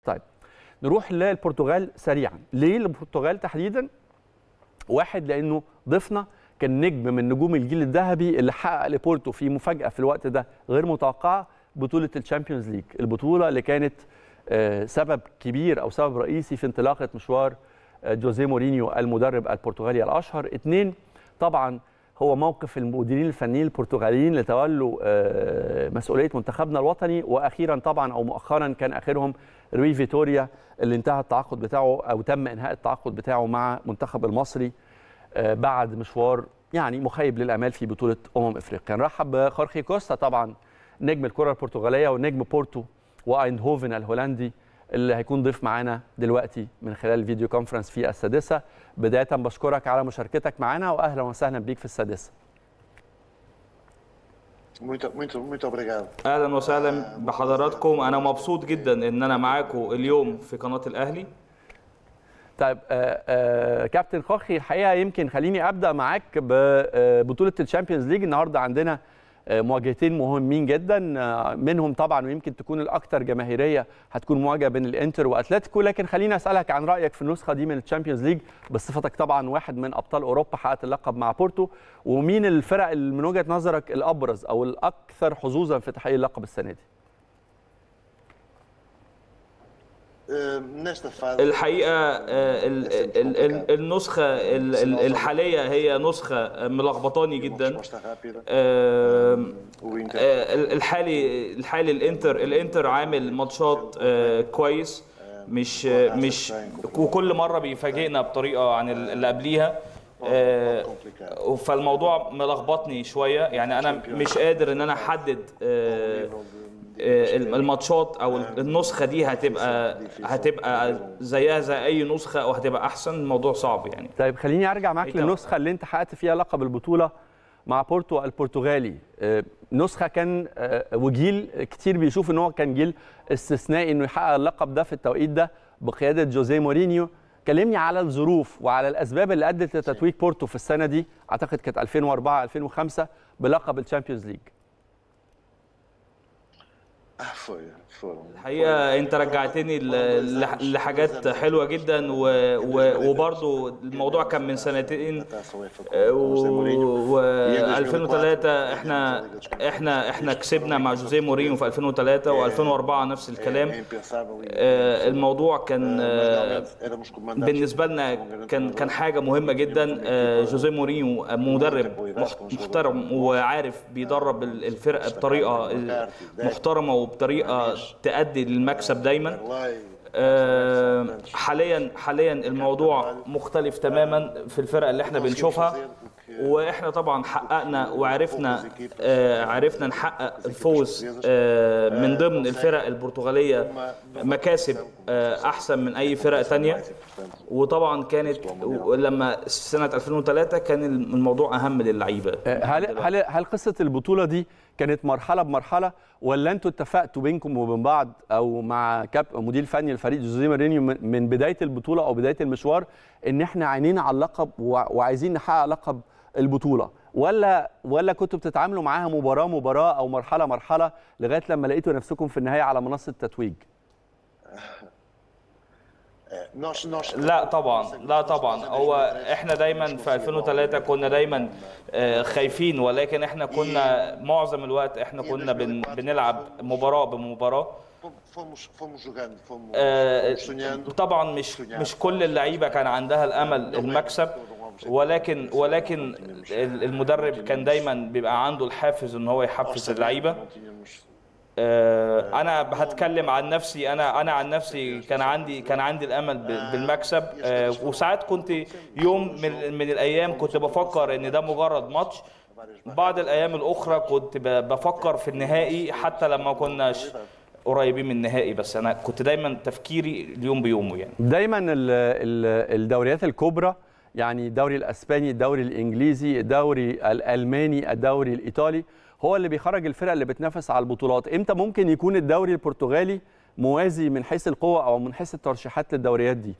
طيب نروح للبرتغال سريعا ليه البرتغال تحديدا واحد لانه ضيفنا كان نجم من نجوم الجيل الذهبي اللي حقق لبورتو في مفاجاه في الوقت ده غير متوقعه بطوله الشامبيونز ليج البطوله اللي كانت آه، سبب كبير او سبب رئيسي في انطلاقه مشوار آه، جوزيه مورينيو المدرب البرتغالي الاشهر اثنين طبعا هو موقف المديرين الفنيين البرتغاليين اللي تولوا آه، مسؤوليه منتخبنا الوطني واخيرا طبعا او مؤخرا كان اخرهم روي فيتوريا اللي انتهى التعاقد بتاعه او تم انهاء التعاقد بتاعه مع منتخب المصري آه، بعد مشوار يعني مخيب للامال في بطوله امم افريقيا نرحب بخورخي كوستا طبعا نجم الكره البرتغاليه ونجم بورتو وايندهوفن الهولندي اللي هيكون ضيف معانا دلوقتي من خلال الفيديو كونفرنس في السادسه بدايه بشكرك على مشاركتك معنا واهلا وسهلا بيك في السادسه Muito, muito, muito obrigado. اهلا وسهلا بحضراتكم انا مبسوط جدا ان انا معاكم اليوم في قناه الاهلي طيب آه آه كابتن خوخي الحقيقه يمكن خليني ابدا معاك ببطوله الشامبيونز ليج النهارده عندنا آه، مواجهتين مهمين جدا آه، منهم طبعا ويمكن تكون الاكثر جماهيريه هتكون مواجهه بين الانتر واتلتيكو لكن خليني اسالك عن رايك في النسخه دي من الشامبيونز ليج بصفتك طبعا واحد من ابطال اوروبا حققت اللقب مع بورتو ومين الفرق اللي من وجهه نظرك الابرز او الاكثر حظوظا في تحقيق اللقب السنه دي Eh, nesta fase. الحقيقه آه، ال- ال- ال- النسخه ال- ال- الحاليه هي نسخه ملخبطاني جدا Resposta rápida. آم، O Inter. آه، الحالي الحالي الانتر الانتر عامل ماتشات آه، كويس مش مش وكل مره بيفاجئنا بطريقه عن اللي قبليها آه، فالموضوع ملخبطني شويه يعني انا مش قادر ان انا احدد آه، آه، الماتشات او النسخه دي هتبقى هتبقى زيها زي اي نسخه او هتبقى احسن الموضوع صعب يعني طيب خليني ارجع معاك إيه طبعا. للنسخه اللي انت حققت فيها لقب البطوله مع بورتو البرتغالي آه، نسخه كان آه، وجيل كتير بيشوف ان هو كان جيل استثنائي انه يحقق اللقب ده في التوقيت ده بقياده جوزيه مورينيو كلمني على الظروف وعلى الاسباب اللي ادت لتتويج بورتو في السنه دي اعتقد كانت 2004 2005 بلقب الشامبيونز ليج Ah, foi, foram. الحقيقه انت رجعتني ل- لح- لحاجات حلوه جدا و... و... وبرضو الموضوع كان من سنتين A taça UEFA com com José Mourinho. و 2003 احنا احنا احنا كسبنا مع جوزيه مورينيو في 2003 و2004 نفس الكلام É impensável. e- آه، الموضوع كان Mas آه، realmente éramos comandados بالنسبه لنا كان كان حاجه مهمه جدا آه، جوزيه مورينيو مدرب مح- محترم وعارف بيدرب ال- الفرقه بطريقه محترمه وبطريقه تؤدي للمكسب دايما Lá آه، حاليا حاليا الموضوع مختلف تماما في الفرق اللي احنا بنشوفها واحنا طبعا حققنا وعرفنا آه، عرفنا نحقق الفوز آه، من ضمن الفرق البرتغاليه مكاسب آه، احسن من اي فرق تانية وطبعا كانت لما سنه 2003 كان الموضوع اهم للعيبه هل هل هل قصه البطوله دي كانت مرحله بمرحله ولا انتوا اتفقتوا بينكم وبين بعض او مع كاب مدير فني الفريق جوزيه مورينيو من من بدايه البطوله او بدايه المشوار ان احنا عينينا على اللقب وع- وعايزين نحقق لقب البطوله ولا ولا كنتوا بتتعاملوا معاها مباراه مباراه او مرحله مرحله لغايه لما لقيتوا نفسكم في النهايه على منصه تتويج nós, nós لا طبعا لا طبعا هو احنا دايما في 2003 كنا دايما آه، خايفين ولكن احنا كنا معظم الوقت احنا كنا بن بنلعب مباراة بمباراة fomos, fomos jogando, fomos, آه، fomos sonhando. طبعا مش مش كل اللعيبه كان عندها الامل المكسب ولكن ولكن المدرب كان دايما بيبقى عنده الحافز ان هو يحفز اللعيبه Não tínhamos آه، انا هتكلم عن نفسي انا انا عن نفسي كان عندي كان عندي الامل ب- بالمكسب آه، وساعات كنت يوم من من الايام كنت بفكر ان ده مجرد ماتش بعض الايام الاخرى كنت ب- بفكر في النهائي حتى لما كناش قريبين من النهائي بس انا كنت دايما تفكيري اليوم بيومه يعني دايما ال- ال- الدوريات الكبرى يعني الدوري الاسباني الدوري الانجليزي الدوري الالماني الدوري الايطالي هو اللي بيخرج الفرق اللي بتنافس على البطولات امتى ممكن يكون الدوري البرتغالي موازي من حيث القوه او من حيث الترشيحات للدوريات دي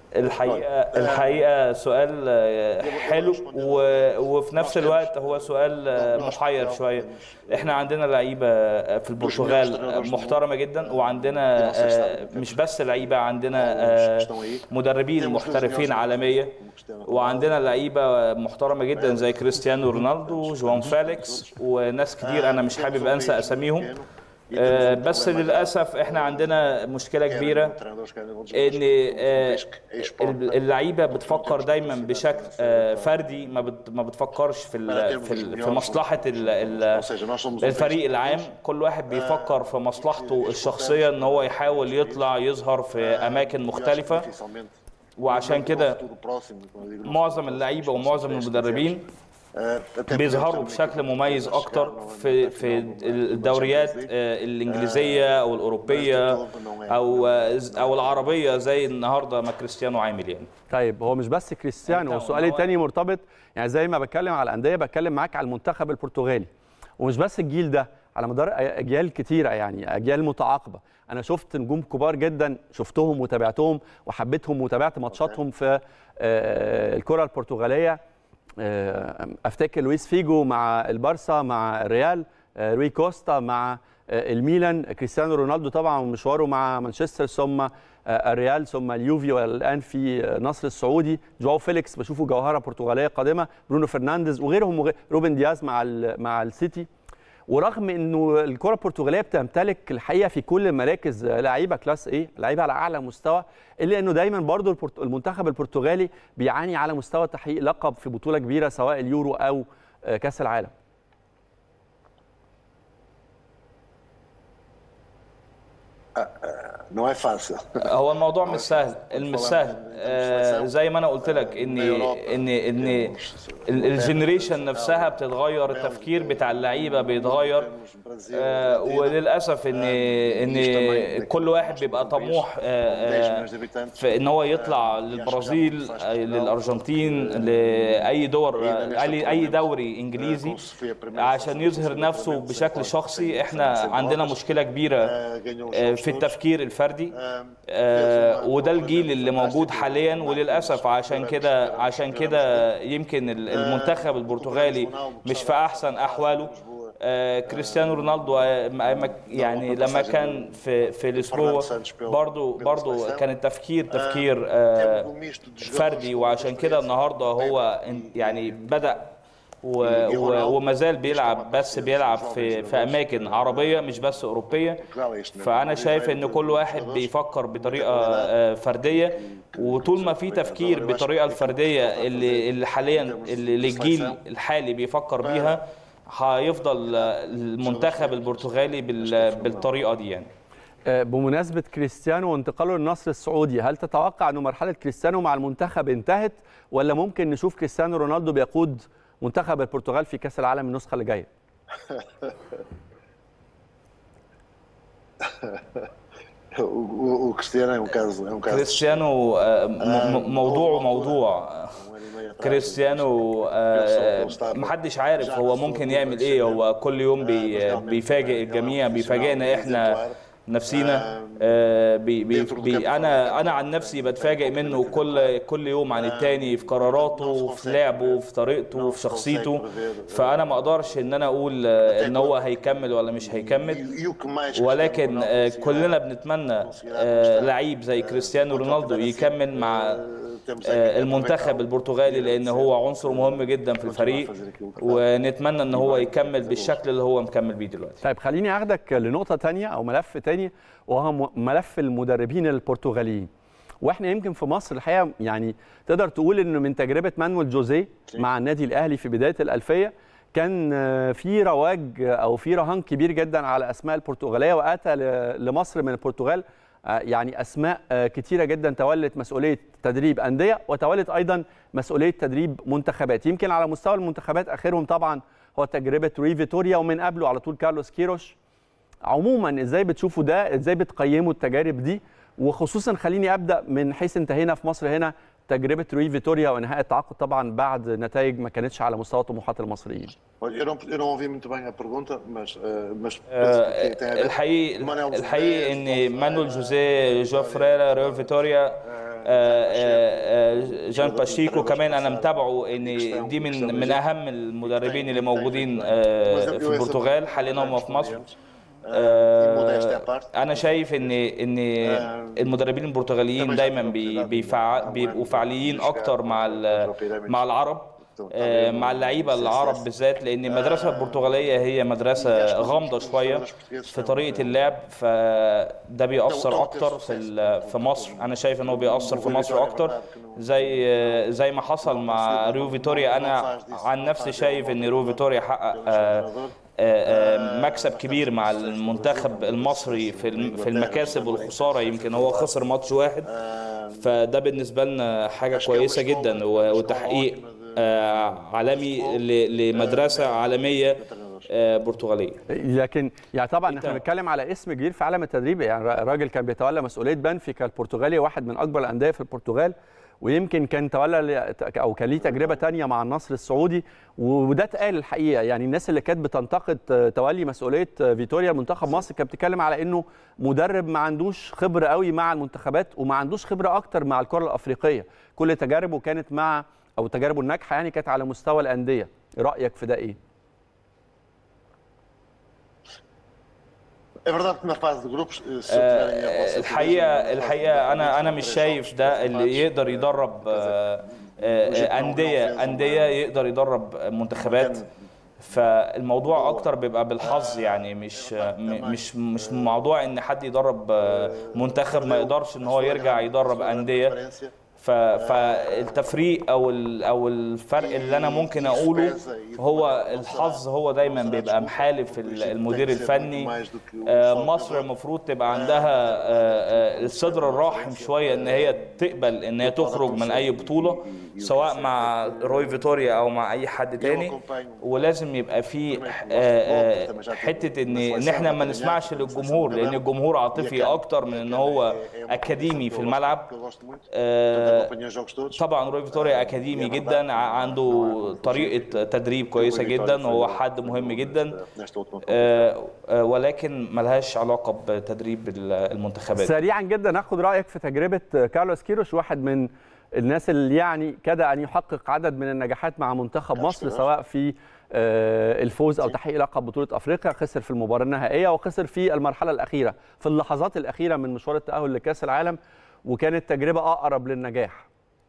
الحقيقه الحقيقه سؤال آه، حلو و- وفي نفس الوقت هو سؤال آه، محير شويه احنا عندنا لعيبه آه، في البرتغال آه، محترمه جدا وعندنا آه، مش بس لعيبه عندنا آه، مدربين محترفين عالميه وعندنا لعيبه محترمه جدا زي كريستيانو رونالدو جوان فيليكس وناس كتير انا مش حابب انسى اساميهم آه، بس للاسف احنا عندنا مشكله كبيره ان آه، ال- اللعيبه بتفكر دايما بشكل آه، فردي ما بت- ما بتفكرش في ال- في ال- في مصلحه ال- ال- الفريق العام كل واحد بيفكر في مصلحته الشخصيه ان هو يحاول يطلع يظهر في اماكن مختلفه وعشان كده معظم اللعيبه ومعظم المدربين بيظهروا بشكل مميز اكتر في في الدوريات آه، الانجليزيه او الاوروبيه او او العربيه زي النهارده ما كريستيانو عامل يعني طيب هو مش بس كريستيانو أنت وسؤالي هو- التاني مرتبط يعني زي ما بتكلم على الانديه بتكلم معاك على المنتخب البرتغالي ومش بس الجيل ده على مدار اجيال كتيره يعني اجيال متعاقبه انا شفت نجوم كبار جدا شفتهم وتابعتهم وحبيتهم وتابعت ماتشاتهم في آه، الكره البرتغاليه آه، افتكر لويس فيجو مع البارسا مع الريال آه، روي كوستا مع آه، الميلان كريستيانو رونالدو طبعا مشواره مع مانشستر ثم آه، الريال ثم اليوفي والان في آه، النصر السعودي جواو فيليكس بشوفه جوهره برتغاليه قادمه برونو فرنانديز وغيرهم وغير روبن دياز مع ال- مع السيتي ورغم انه الكره البرتغاليه بتمتلك الحقيقه في كل مراكز لعيبه كلاس ايه لعيبه على اعلى مستوى الا انه دايما برضو البرت- المنتخب البرتغالي بيعاني على مستوى تحقيق لقب في بطوله كبيره سواء اليورو او آه، كاس العالم Não é fácil. هو الموضوع مش سهل مش سهل آه، زي ما انا قلت لك ان ان ان ال- الجنريشن نفسها بتتغير التفكير بتاع اللعيبه بيتغير آه، وللاسف ان ان كل واحد بيبقى طموح آه، آه، في ان هو يطلع للبرازيل آه، للارجنتين لاي دور آه، اي أي دوري انجليزي عشان يظهر نفسه بشكل شخصي احنا عندنا مشكله كبيره آه، في التفكير الفردي آه، وده الجيل اللي موجود حاليا وللاسف عشان كده عشان كده يمكن ال- المنتخب البرتغالي مش في احسن احواله آه، كريستيانو رونالدو آه، ما- ما- يعني لما كان في في لشبونه برضو برضو كان التفكير تفكير آه، فردي وعشان كده النهارده هو إن- يعني بدا و- و- وما زال بيلعب بس بيلعب في في اماكن عربيه مش بس اوروبيه فانا شايف ان كل واحد بيفكر بطريقه آه، فرديه وطول ما في تفكير بالطريقه الفرديه اللي اللي حاليا اللي اللي الجيل الحالي بيفكر بيها هيفضل آه، المنتخب البرتغالي بال- بالطريقه دي يعني آه، بمناسبه كريستيانو وانتقاله للنصر السعودي هل تتوقع انه مرحله كريستيانو مع المنتخب انتهت ولا ممكن نشوف كريستيانو رونالدو بيقود منتخب البرتغال في كاس العالم النسخه اللي جايه O, o, o Cristiano é um caso. É um caso كريستيانو آه، م- م- موضوعه موضوع um ano e meio atrás. كريستيانو آه، محدش عارف هو ممكن يعمل ايه هو كل يوم بي بيفاجئ الجميع بيفاجئنا احنا نفسينا آه، بي بي بي انا انا عن نفسي بتفاجئ منه كل كل يوم عن التاني في قراراته في لعبه في طريقته في شخصيته فانا ما اقدرش ان انا اقول آه، ان هو هيكمل ولا مش هيكمل E, e o que mais ولكن آه، كلنا بنتمنى آه، لعيب زي كريستيانو رونالدو يكمل مع آه، المنتخب البرتغالي لان هو عنصر مهم جدا في الفريق ونتمنى ان هو يكمل بالشكل اللي هو مكمل بيه دلوقتي طيب خليني اخدك لنقطه تانية او ملف تاني وهو م- ملف المدربين البرتغاليين واحنا يمكن في مصر الحقيقه يعني تقدر تقول انه من تجربه مانويل جوزيه مع النادي الاهلي في بدايه الالفيه كان آه، في رواج آه، او في رهان كبير جدا على اسماء البرتغاليه واتى ل- لمصر من البرتغال آه، يعني اسماء آه، كتيره جدا تولت مسؤوليه تدريب انديه وتولت ايضا مسؤوليه تدريب منتخبات يمكن على مستوى المنتخبات اخرهم طبعا هو تجربه روي فيتوريا ومن قبله على طول كارلوس كيروش عموما ازاي بتشوفوا ده ازاي بتقيموا التجارب دي وخصوصا خليني ابدا من حيث انتهينا في مصر هنا تجربه روي فيتوريا وانهاء التعاقد طبعا بعد نتائج ما كانتش على مستوى طموحات المصريين Olha, eu não, eu não ouvi muito bem a pergunta, mas, eh, mas آه، tem, tem a ver. الحقيقي Manuel الحقيقي José, ان مانويل جوزيه جو فريرا ريو فيتوريا آه، جان باشيكو كمان انا متابعه ان دي من من اهم المدربين اللي موجودين آه، في البرتغال حاليا هم في مصر آه، انا شايف ان ان المدربين البرتغاليين دايما بي- بيفع- بيبقوا فعاليين اكتر مع ال- مع العرب آه، مع اللعيبه العرب بالذات لان المدرسه البرتغاليه هي مدرسه غامضه شويه في طريقه اللعب فده بيأثر اكتر في ال- في مصر انا شايف انه بيأثر في مصر اكتر زي زي ما حصل مع ريو فيتوريا انا عن نفسي شايف ان ريو فيتوريا حقق آه، آه، مكسب كبير مع المنتخب المصري في الم- في المكاسب والخساره يمكن هو خسر ماتش واحد فده بالنسبه لنا حاجه كويسه جدا و- وتحقيق آه، عالمي ل- لمدرسه عالميه آه، برتغاليه لكن يعني طبعا أنت- احنا بنتكلم على اسم كبير في عالم التدريب يعني را- راجل كان بيتولى مسؤوليه بنفيكا البرتغالي واحد من اكبر الانديه في البرتغال ويمكن كان تولى ل- او كان ليه تجربه تانية مع النصر السعودي وده اتقال الحقيقه يعني الناس اللي كانت بتنتقد آه، تولي مسؤوليه آه، فيتوريا منتخب مصر كانت بتتكلم على انه مدرب ما عندوش خبره قوي مع المنتخبات وما عندوش خبره اكتر مع الكره الافريقيه كل تجاربه كانت مع او تجاربه الناجحه يعني كانت على مستوى الانديه رايك في ده ايه É verdade que na fase de grupos, eh, se آه، tiverem a vossa الحقيقه coragem, na fase de الحقيقه انا grupos, انا com مش três شايف jogos, ده três اللي empates, يقدر يدرب آه، آه، آه، انديه انديه يقدر يدرب منتخبات فالموضوع اكتر بيبقى بالحظ يعني مش م- مش مش موضوع ان حد يدرب آه، منتخب ما يقدرش ان هو يرجع يدرب انديه referência. ف- فالتفريق او ال- او الفرق اللي انا ممكن اقوله هو الحظ هو دايما بيبقى محالف ال- المدير الفني آه، مصر المفروض تبقى عندها آه، آه، الصدر الرحم شويه ان هي تقبل ان هي تخرج من اي بطوله سواء مع روي فيتوريا او مع اي حد تاني ولازم يبقى في آه، آه، حته ان ان احنا ما نسمعش للجمهور لان الجمهور عاطفي اكتر من ان هو اكاديمي في الملعب que eu gosto muito. آه، Acompanhei os jogos todos. طبعا روي فيتوريا اكاديمي جدا ع- عنده طريقه تدريب كويسه جدا هو حد مهم جدا Nesta última آه، آه، ولكن ملهاش علاقه بتدريب ال- المنتخبات سريعا جدا ناخد رايك في تجربه كارلوس كيروش واحد من الناس اللي يعني كاد ان يحقق عدد من النجاحات مع منتخب مصر سواء في آه، الفوز او تحقيق لقب بطوله افريقيا خسر في المباراه النهائيه وخسر في المرحله الاخيره في اللحظات الاخيره من مشوار التاهل لكاس العالم وكانت تجربه اقرب للنجاح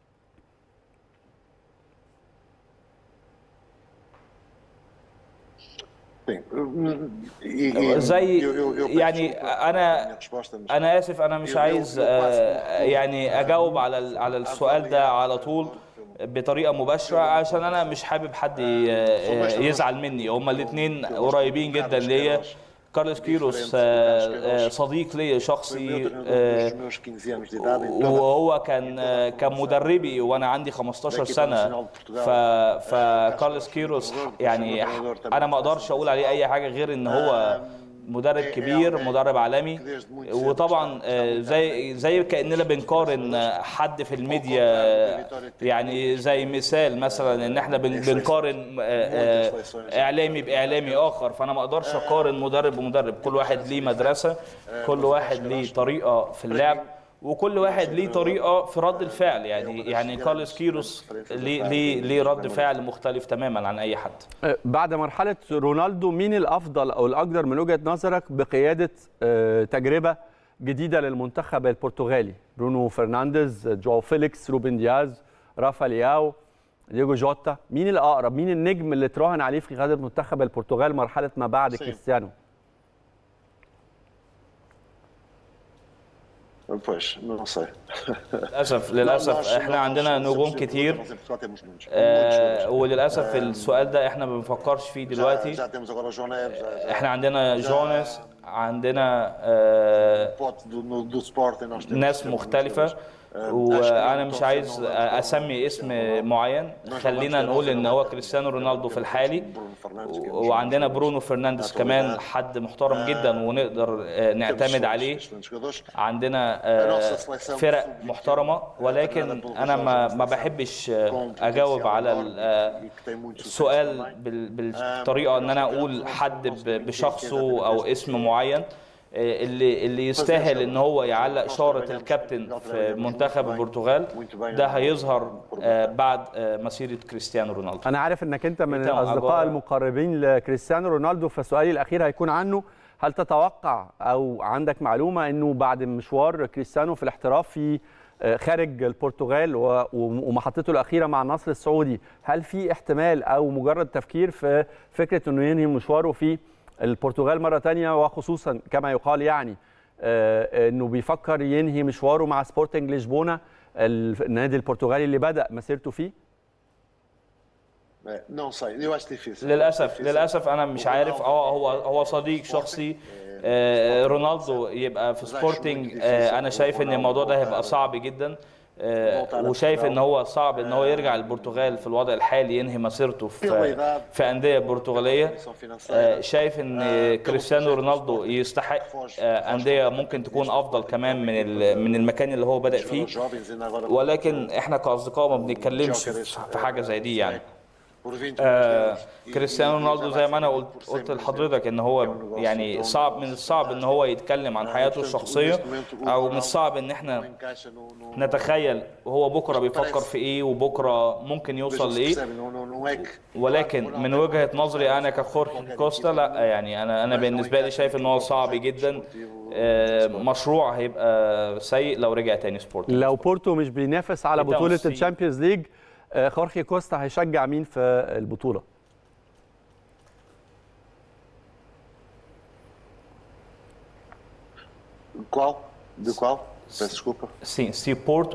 Sim. E- e- زي eu- eu- eu peço يعني desculpa انا pela minha resposta, mas- انا اسف انا مش عايز آه، يعني اجاوب على ال- على السؤال ده على طول بطريقه مباشره عشان انا مش حابب حد ي- آه، يزعل مني هما الاثنين قريبين جدا ليا كارلوس كيروس آه، آه، صديق ليا Foi o meu شخصي treinador آه، desde os meus 15 anos de idade. em toda- وهو كان كان مدربي وانا عندي 15 سنه ف فكارلوس كيروس يعني انا ما اقدرش اقول عليه اي حاجه غير ان هو مدرب كبير مدرب عالمي وطبعا آه، زي زي كاننا بنقارن حد في الميديا يعني زي مثال مثلا ان احنا بن- بنقارن آه، آه، اعلامي باعلامي اخر فانا ما اقدرش اقارن مدرب بمدرب كل واحد ليه مدرسه كل واحد ليه طريقه في اللعب وكل واحد ليه طريقه في رد الفعل يعني يعني كارلوس كيروس ليه ليه ليه رد فعل مختلف تماما عن اي حد آه، بعد مرحله رونالدو مين الافضل او الاقدر من وجهه نظرك بقياده آه، تجربه جديده للمنتخب البرتغالي برونو فرنانديز جواو فيليكس روبن دياز رافا لياو دييجو جوتا مين الاقرب مين النجم اللي تراهن عليه في قياده منتخب البرتغال مرحله ما بعد Sim. كريستيانو Pois, não sei. للاسف للاسف Nós- احنا nós- عندنا nós نجوم temos- كتير nós em Portugal temos muitos. Muitos آه، jogadores. وللاسف السؤال ده احنا ما بنفكرش فيه Já, دلوقتي já temos agora o João Neves, já, já احنا عندنا جونس عندنا آه، pote do, no, do Sporting nós temos ناس temos muitos مختلفة jogadores. وانا مش عايز اسمي اسم معين خلينا نقول ان هو كريستيانو رونالدو في الحالي وعندنا برونو فرنانديز كمان حد محترم جدا ونقدر آه، نعتمد عليه عندنا آه، فرق محترمه ولكن انا ما ما بحبش آه، اجاوب على ال- آه، السؤال بال- بالطريقه ان انا اقول حد ب- بشخصه او اسم معين آه، اللي اللي يستاهل ان هو يعلق شاره الكابتن في منتخب البرتغال ده هيظهر آه، بعد آه، مسيره كريستيانو رونالدو انا عارف انك انت من إيتان الاصدقاء أجارة. المقربين لكريستيانو رونالدو فسؤالي الاخير هيكون عنه هل تتوقع او عندك معلومه انه بعد مشوار كريستيانو في الاحتراف في آه، خارج البرتغال و- ومحطته الاخيره مع النصر السعودي هل في احتمال او مجرد تفكير في فكره انه ينهي مشواره في البرتغال مره تانية وخصوصا كما يقال يعني آه، انه بيفكر ينهي مشواره مع سبورتنج لشبونه النادي البرتغالي اللي بدا مسيرته فيه É, Não sei, eu acho difícil. للاسف Difícil. للاسف انا مش عارف اه هو هو صديق شخصي آه، رونالدو يبقى في سبورتنج آه، انا شايف ان الموضوع ده هيبقى صعب جدا آه، وشايف ان هو صعب ان هو يرجع البرتغال في الوضع الحالي ينهي مسيرته في في انديه برتغاليه آه، شايف ان كريستيانو رونالدو يستحق آه، انديه ممكن تكون افضل كمان من ال- من المكان اللي هو بدا فيه ولكن احنا كاصدقاء ما بنتكلمش في حاجه زي دي يعني آه كريستيانو رونالدو زي ما انا قلت قلت لحضرتك ان هو يعني صعب من الصعب ان هو يتكلم عن حياته الشخصيه او من الصعب ان احنا نتخيل هو بكره بيفكر في ايه وبكره ممكن يوصل لايه ولكن من وجهه نظري انا كخورخي كوستا لا يعني انا انا بالنسبه لي شايف ان هو صعب جدا آه، مشروع هيبقى سيء لو رجع تاني سبورت لو بورتو مش بينافس على إيتان بطولة سي. الشامبيونز ليج آه، خورخي كوستا هيشجع مين في البطولة؟ Qual? De qual? Peço desculpa. Sim, se Porto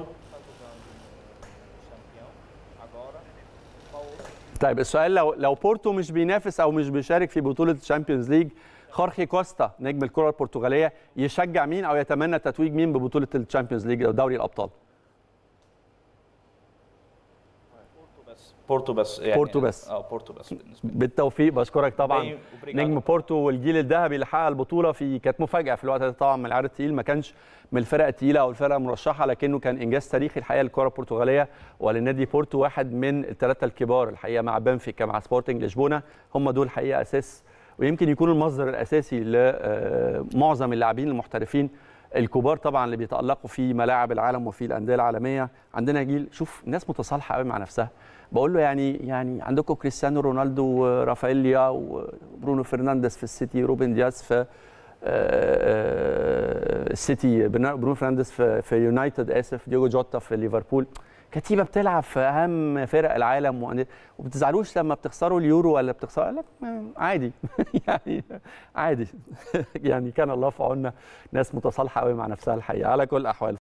طيب السؤال لو لو بورتو مش بينافس او مش بيشارك في بطولة الشامبيونز ليج خورخي كوستا نجم الكرة البرتغالية يشجع مين او يتمنى تتويج مين ببطولة الشامبيونز ليج او دوري الابطال؟ بورتو بس يعني بورتو بس. اه بورتو بس بالنسبه لي بالتوفيق بشكرك طبعا باي- وبريجادو. نجم بورتو والجيل الذهبي اللي حقق البطوله في كانت مفاجاه في الوقت ده طبعا من العيار التقيل ما كانش من الفرق التقيله او الفرق المرشحه لكنه كان انجاز تاريخي الحقيقه للكره البرتغاليه ولنادي بورتو واحد من الثلاثه الكبار الحقيقه مع بنفيكا مع سبورتنج لشبونه هم دول الحقيقه اساس ويمكن يكونوا المصدر الاساسي لمعظم اللاعبين المحترفين الكبار طبعا اللي بيتالقوا في ملاعب العالم وفي الانديه العالميه عندنا جيل شوف ناس متصالحه قوي مع نفسها بقول له يعني يعني عندكم كريستيانو رونالدو ورافائيل لياو وبرونو فرنانديز في السيتي روبن دياز في آه، آه، السيتي برونو فرنانديز في في يونايتد اسف ديوجو جوتا في ليفربول كتيبه بتلعب في اهم فرق العالم وما بتزعلوش لما بتخسروا اليورو ولا بتخسروا لا ما- عادي يعني عادي يعني كان الله في عوننا ناس متصالحه قوي مع نفسها الحقيقه على كل الاحوال